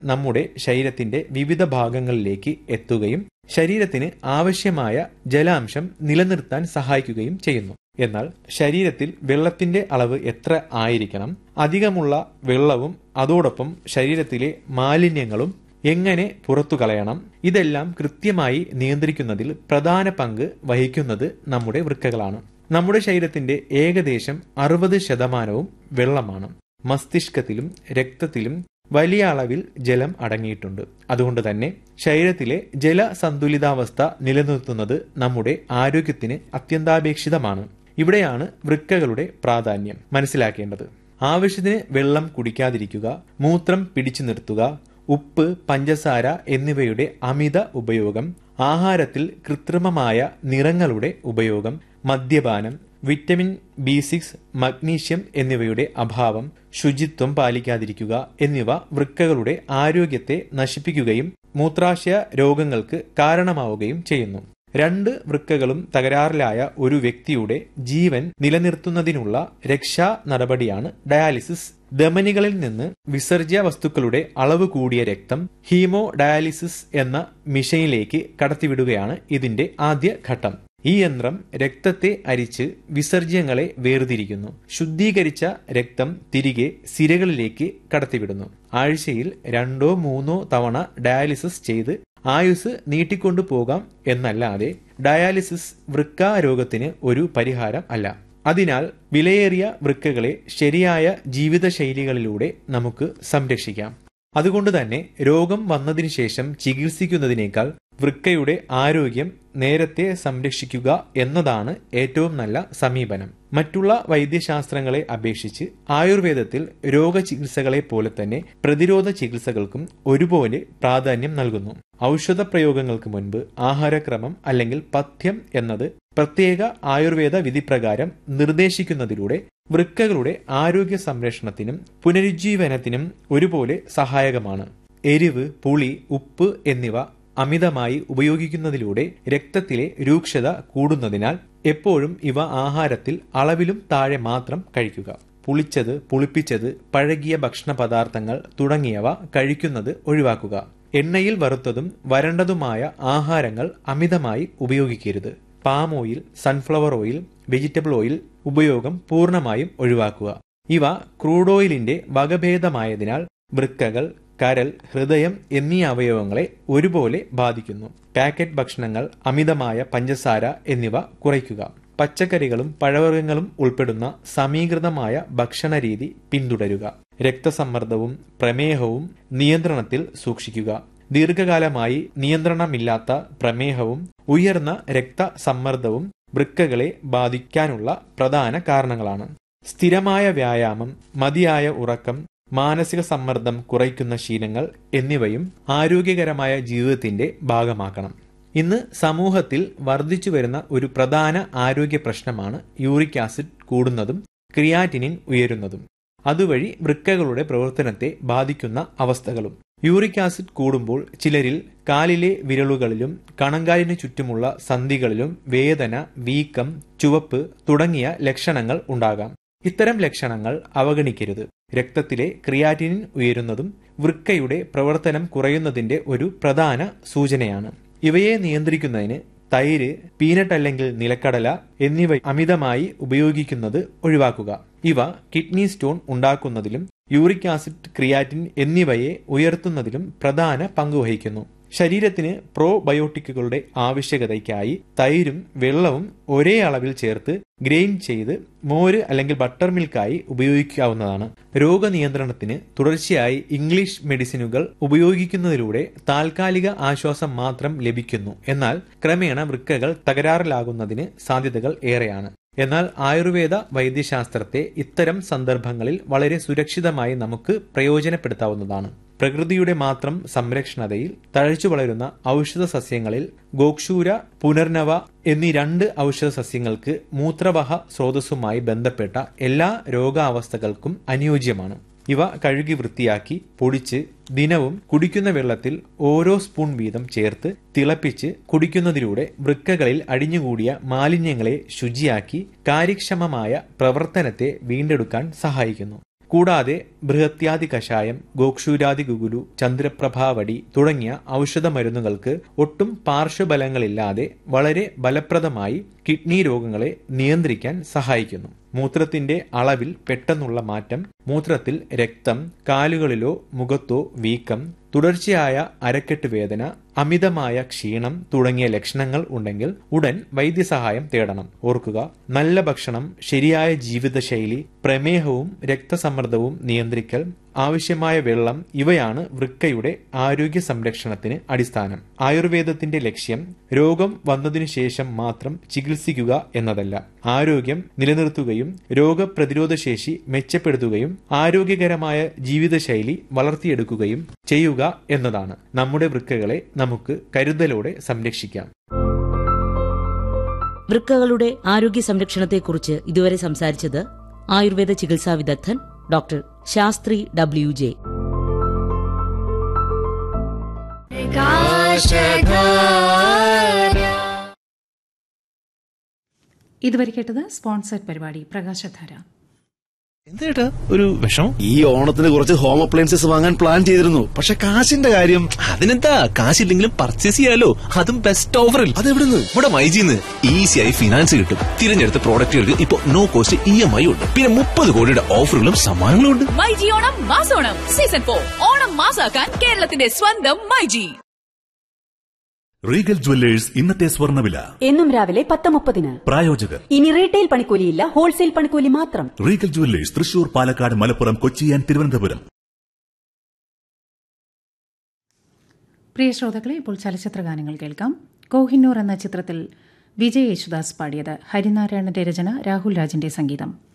നമ്മുടെ ശരീരത്തിന്റെ വിവിധ ഭാഗങ്ങളിലേക്ക് എത്തുകയും ശരീരത്തിന് ആവശ്യമായ ജലാംശം നിലനിർത്താൻ സഹായിക്കുകയും ചെയ്യുന്നു എന്നാൽ ശരീരത്തിൽ വെള്ളത്തിന്റെ അളവ് എത്ര ആയിരിക്കണം അധികമുള്ള വെള്ളവും അതോടൊപ്പം ശരീരത്തിലെ മാലിന്യങ്ങളും എങ്ങനെ പുറത്തു കളയണം ഇതെല്ലാം കൃത്യമായി നിയന്ത്രിക്കുന്നതിൽ പ്രധാന പങ്ക് വഹിക്കുന്നത് നമ്മുടെ വൃക്കകളാണ് നമ്മുടെ ശരീരത്തിന്റെ ഏകദേശം അറുപത് ശതമാനവും വെള്ളമാണ് മസ്തിഷ്കത്തിലും രക്തത്തിലും വലിയ അളവിൽ ജലം അടങ്ങിയിട്ടുണ്ട് അതുകൊണ്ട് തന്നെ ശരീരത്തിലെ ജല സന്തുലിതാവസ്ഥ നിലനിർത്തുന്നത് നമ്മുടെ ആരോഗ്യത്തിന് അത്യന്താപേക്ഷിതമാണ് ഇവിടെയാണ് വൃക്കകളുടെ പ്രാധാന്യം മനസ്സിലാക്കേണ്ടത് ആവശ്യത്തിന് വെള്ളം കുടിക്കാതിരിക്കുക മൂത്രം പിടിച്ചു നിർത്തുക ഉപ്പ് പഞ്ചസാര എന്നിവയുടെ അമിത ഉപയോഗം ആഹാരത്തിൽ കൃത്രിമമായ നിറങ്ങളുടെ ഉപയോഗം മദ്യപാനം വിറ്റമിൻ ബി സിക്സ് മഗ്നീഷ്യം എന്നിവയുടെ അഭാവം ശുചിത്വം പാലിക്കാതിരിക്കുക എന്നിവ വൃക്കകളുടെ ആരോഗ്യത്തെ നശിപ്പിക്കുകയും മൂത്രാശയ രോഗങ്ങൾക്ക് കാരണമാവുകയും ചെയ്യുന്നു രണ്ട് വൃക്കകളും തകരാറിലായ ഒരു വ്യക്തിയുടെ ജീവൻ നിലനിർത്തുന്നതിനുള്ള രക്ഷാ നടപടിയാണ് ഡയാലിസിസ് ധമനികളിൽ നിന്ന് വിസർജ്യ വസ്തുക്കളുടെ അളവ് കൂടിയ രക്തം ഹീമോ ഡയാലിസിസ് എന്ന മിഷനിലേക്ക് കടത്തിവിടുകയാണ് ഇതിന്റെ ആദ്യ ഘട്ടം ഈ യന്ത്രം രക്തത്തെ അരിച്ച് വിസർജ്യങ്ങളെ വേർതിരിക്കുന്നു ശുദ്ധീകരിച്ച രക്തം തിരികെ സിരകളിലേക്ക് കടത്തിവിടുന്നു ആഴ്ചയിൽ രണ്ടോ മൂന്നോ തവണ ഡയാലിസിസ് ചെയ്ത് ആയുസ് നീട്ടിക്കൊണ്ടു പോകാം എന്നല്ലാതെ ഡയാലിസിസ് വൃക്ക രോഗത്തിന് ഒരു പരിഹാരം അല്ല അതിനാൽ വിലയേറിയ വൃക്കകളെ ശരിയായ ജീവിതശൈലികളിലൂടെ നമുക്ക് സംരക്ഷിക്കാം അതുകൊണ്ട് തന്നെ രോഗം വന്നതിന് ശേഷം ചികിത്സിക്കുന്നതിനേക്കാൾ വൃക്കയുടെ ആരോഗ്യം നേരത്തെ സംരക്ഷിക്കുക എന്നതാണ് ഏറ്റവും നല്ല സമീപനം മറ്റുള്ള വൈദ്യശാസ്ത്രങ്ങളെ അപേക്ഷിച്ച് ആയുർവേദത്തിൽ രോഗചികിത്സകളെ പോലെ തന്നെ പ്രതിരോധ ചികിത്സകൾക്കും ഒരുപോലെ പ്രാധാന്യം നൽകുന്നു ഔഷധ പ്രയോഗങ്ങൾക്ക് മുൻപ് ആഹാരക്രമം അല്ലെങ്കിൽ പഥ്യം എന്നത് പ്രത്യേക ആയുർവേദ വിധിപ്രകാരം നിർദ്ദേശിക്കുന്നതിലൂടെ വൃക്കകളുടെ ആരോഗ്യ സംരക്ഷണത്തിനും പുനരുജ്ജീവനത്തിനും ഒരുപോലെ സഹായകമാണ് എരിവ് പുളി ഉപ്പ് എന്നിവ അമിതമായി ഉപയോഗിക്കുന്നതിലൂടെ രക്തത്തിലെ രൂക്ഷത കൂടുന്നതിനാൽ എപ്പോഴും ഇവ ആഹാരത്തിൽ അളവിലും താഴെ മാത്രം കഴിക്കുക പുളിച്ചത് പുളിപ്പിച്ചത് പഴകിയ ഭക്ഷണ പദാർത്ഥങ്ങൾ തുടങ്ങിയവ കഴിക്കുന്നത് ഒഴിവാക്കുക എണ്ണയിൽ വറുത്തതും വരണ്ടതുമായ ആഹാരങ്ങൾ അമിതമായി ഉപയോഗിക്കരുത് palm oil sunflower oil vegetable oil ഉപയോഗം പൂർണ്ണമായും ഒഴിവാക്കുക ഇവ ക്രൂഡ് ഓയിലിന്റെ വകഭേദമായതിനാൽ വൃക്കകൾ കരൽ ഹൃദയം എന്നീ അവയവങ്ങളെ ഒരുപോലെ ബാധിക്കുന്നു പാക്കറ്റ് ഭക്ഷണങ്ങൾ അമിതമായ പഞ്ചസാര എന്നിവ കുറയ്ക്കുക പച്ചക്കറികളും പഴവർഗ്ഗങ്ങളും ഉൾപ്പെടുന്ന സമീകൃതമായ ഭക്ഷണ രീതി പിന്തുടരുക രക്തസമ്മർദ്ദവും പ്രമേഹവും നിയന്ത്രണത്തിൽ സൂക്ഷിക്കുക ദീർഘകാലമായി നിയന്ത്രണമില്ലാത്ത പ്രമേഹവും ഉയർന്ന രക്തസമ്മർദ്ദവും വൃക്കകളെ ബാധിക്കാനുള്ള പ്രധാന കാരണങ്ങളാണ് സ്ഥിരമായ വ്യായാമം മതിയായ ഉറക്കം മാനസിക സമ്മർദ്ദം കുറയ്ക്കുന്ന ശീലങ്ങൾ എന്നിവയും ആരോഗ്യകരമായ ജീവിതത്തിന്റെ ഭാഗമാക്കണം ഇന്ന് സമൂഹത്തിൽ വർദ്ധിച്ചു വരുന്ന ഒരു പ്രധാന ആരോഗ്യ പ്രശ്നമാണ് യൂറിക് ആസിഡ് കൂടുന്നതും ക്രിയാറ്റിനിൻ ഉയരുന്നതും അതുവഴി വൃക്കകളുടെ പ്രവർത്തനത്തെ ബാധിക്കുന്ന അവസ്ഥകളും യൂറിക് ആസിഡ് കൂടുമ്പോൾ ചിലരിൽ കാലിലെ വിരലുകളിലും കണങ്കാലിനു ചുറ്റുമുള്ള സന്ധികളിലും വേദന വീക്കം ചുവപ്പ് തുടങ്ങിയ ലക്ഷണങ്ങൾ ഉണ്ടാകാം ഇത്തരം ലക്ഷണങ്ങൾ അവഗണിക്കരുത് രക്തത്തിലെ ക്രിയാറ്റിനിൻ ഉയരുന്നതും വൃക്കയുടെ പ്രവർത്തനം കുറയുന്നതിന്റെ ഒരു പ്രധാന സൂചനയാണ് ഇവയെ നിയന്ത്രിക്കുന്നതിന് തൈര് പീനട്ട് അല്ലെങ്കിൽ നിലക്കടല എന്നിവ അമിതമായി ഉപയോഗിക്കുന്നത് ഒഴിവാക്കുക ഇവ കിഡ്നി സ്റ്റോൺ ഉണ്ടാക്കുന്നതിലും യൂറിക് ആസിഡ് ക്രിയാറ്റിൻ എന്നിവയെ ഉയർത്തുന്നതിലും പ്രധാന പങ്കുവഹിക്കുന്നു ശരീരത്തിന് പ്രോബയോട്ടിക്കുകളുടെ ആവശ്യകതയ്ക്കായി തൈരും വെള്ളവും ഒരേ അളവിൽ ചേർത്ത് ഗ്രെയിൻ ചെയ്ത് മോര് അല്ലെങ്കിൽ ബട്ടർ മിൽക്കായി ഉപയോഗിക്കാവുന്നതാണ് രോഗനിയന്ത്രണത്തിന് തുടർച്ചയായി ഇംഗ്ലീഷ് മെഡിസിനുകൾ ഉപയോഗിക്കുന്നതിലൂടെ താൽക്കാലിക ആശ്വാസം മാത്രം ലഭിക്കുന്നു എന്നാൽ ക്രമേണ വൃക്കകൾ തകരാറിലാകുന്നതിന് സാധ്യതകൾ ഏറെയാണ് എന്നാൽ ആയുർവേദ വൈദ്യശാസ്ത്രത്തെ ഇത്തരം സന്ദർഭങ്ങളിൽ വളരെ സുരക്ഷിതമായി നമുക്ക് പ്രയോജനപ്പെടുത്താവുന്നതാണ് പ്രകൃതിയുടെ മാത്രം സംരക്ഷണതയിൽ തഴച്ചു വളരുന്ന ഔഷധ സസ്യങ്ങളിൽ ഗോക്ഷൂര പുനർനവ എന്നീ രണ്ട് ഔഷധ സസ്യങ്ങൾക്ക് മൂത്രവഹ സ്രോതസ്സുമായി ബന്ധപ്പെട്ട എല്ലാ രോഗാവസ്ഥകൾക്കും അനുയോജ്യമാണ് ഇവ കഴുകി വൃത്തിയാക്കി പൊടിച്ച് ദിനവും കുടിക്കുന്ന വെള്ളത്തിൽ ഓരോ സ്പൂൺ വീതം ചേർത്ത് തിളപ്പിച്ച് കുടിക്കുന്നതിലൂടെ വൃക്കകളിൽ അടിഞ്ഞുകൂടിയ മാലിന്യങ്ങളെ ശുചിയാക്കി കാര്യക്ഷമമായ പ്രവർത്തനത്തെ വീണ്ടെടുക്കാൻ സഹായിക്കുന്നു കൂടാതെ ബൃഹത്യാദി കഷായം ഗോക്ഷൂരാദി ഗുഗുലു ചന്ദ്രപ്രഭാവടി തുടങ്ങിയ ഔഷധ മരുന്നുകൾക്ക് ഒട്ടും പാർശ്വഫലങ്ങളില്ലാതെ വളരെ ഫലപ്രദമായി കിഡ്നി രോഗങ്ങളെ നിയന്ത്രിക്കാൻ സഹായിക്കുന്നു മൂത്രത്തിന്റെ അളവിൽ പെട്ടെന്നുള്ള മാറ്റം മൂത്രത്തിൽ രക്തം കാലുകളിലോ മുഖത്തോ വീക്കം തുടർച്ചയായ അരക്കെട്ട് വേദന അമിതമായ ക്ഷീണം തുടങ്ങിയ ലക്ഷണങ്ങൾ ഉണ്ടെങ്കിൽ ഉടൻ വൈദ്യസഹായം തേടണം ഓർക്കുക നല്ല ഭക്ഷണം ശരിയായ ജീവിതശൈലി പ്രമേഹവും രക്തസമ്മർദ്ദവും നിയന്ത്രിക്കൽ ആവശ്യമായ വെള്ളം ഇവയാണ് വൃക്കയുടെ ആരോഗ്യ സംരക്ഷണത്തിന് അടിസ്ഥാനം ആയുർവേദത്തിന്റെ ലക്ഷ്യം രോഗം വന്നതിനു ശേഷം മാത്രം ചികിത്സിക്കുക എന്നതല്ല ആരോഗ്യം നിലനിർത്തുകയും രോഗപ്രതിരോധ ശേഷി മെച്ചപ്പെടുത്തുകയും ആരോഗ്യകരമായ ജീവിതശൈലി വളർത്തിയെടുക്കുകയും ചെയ്യുക എന്നതാണ് നമ്മുടെ വൃക്കകളെ നമുക്ക് കരുതലോടെ സംരക്ഷിക്കാം വൃക്കകളുടെ ആരോഗ്യ സംരക്ഷണത്തെക്കുറിച്ച് ഇതുവരെ സംസാരിച്ചത് ആയുർവേദ ചികിത്സാ വിദഗ്ധൻ ഡോക്ടർ ശാസ്ത്രി ഡബ്ല്യു ജെ ഇതുവരെ കേട്ടത് സ്പോൺസർഡ് പരിപാടി പ്രകാശധാര എന്തേട്ടാ ഒരു വിഷമം ഈ ഓണത്തിന് കുറച്ച് ഹോം അപ്ലയൻസസ് വാങ്ങാൻ പ്ലാൻ ചെയ്തിരുന്നു പക്ഷെ കാശിന്റെ കാര്യം അതിനെന്താ കാശില്ലെങ്കിലും പർച്ചേസ് ചെയ്യാലോ അതും ബെസ്റ്റ് ഓഫറിൽ അതെവിടുന്ന് ഇവിടെ മൈജിന്ന് ഈസിയായി ഫിനാൻസ് കിട്ടും തിരഞ്ഞെടുത്ത പ്രോഡക്റ്റുകൾക്ക് ഇപ്പൊ no cost E M I ഉണ്ട് പിന്നെ മുപ്പത് കോടിയുടെ ഓഫറുകളും സമ്മാനങ്ങളും ഉണ്ട് മൈജി ഓണം മാസോണം സീസൺ ഫോർ ഓണം മാസാക്കാൻ കേരളത്തിന്റെ സ്വന്തം മൈജി റീഗൽ ജുവല്ലേഴ്സ് ഇന്നത്തെ സ്വർണ്ണവില എന്നും രാവിലെ പത്ത് മുപ്പതിന് പ്രായോജകർ ഇനി റീറ്റെയിൽ പണിക്കൂലിയില്ല ഹോൾസെയിൽ പണിക്കൂലി മാത്രം റീഗൽ ജുവല്ലേഴ്സ് തൃശൂർ പാലക്കാട് മലപ്പുറം കൊച്ചി ആൻഡ് തിരുവനന്തപുരം പ്രിയ ശ്രോതാക്കളെ ഇപ്പോൾ ചലച്ചിത്ര ഗാനങ്ങൾ കേൾക്കാം കോഹിന്നൂർ എന്ന ചിത്രത്തിൽ വിജയ് യേശുദാസ് പാടിയത് ഹരിനാരായണന്റെ രചന രാഹുൽ രാജിന്റെ സംഗീതം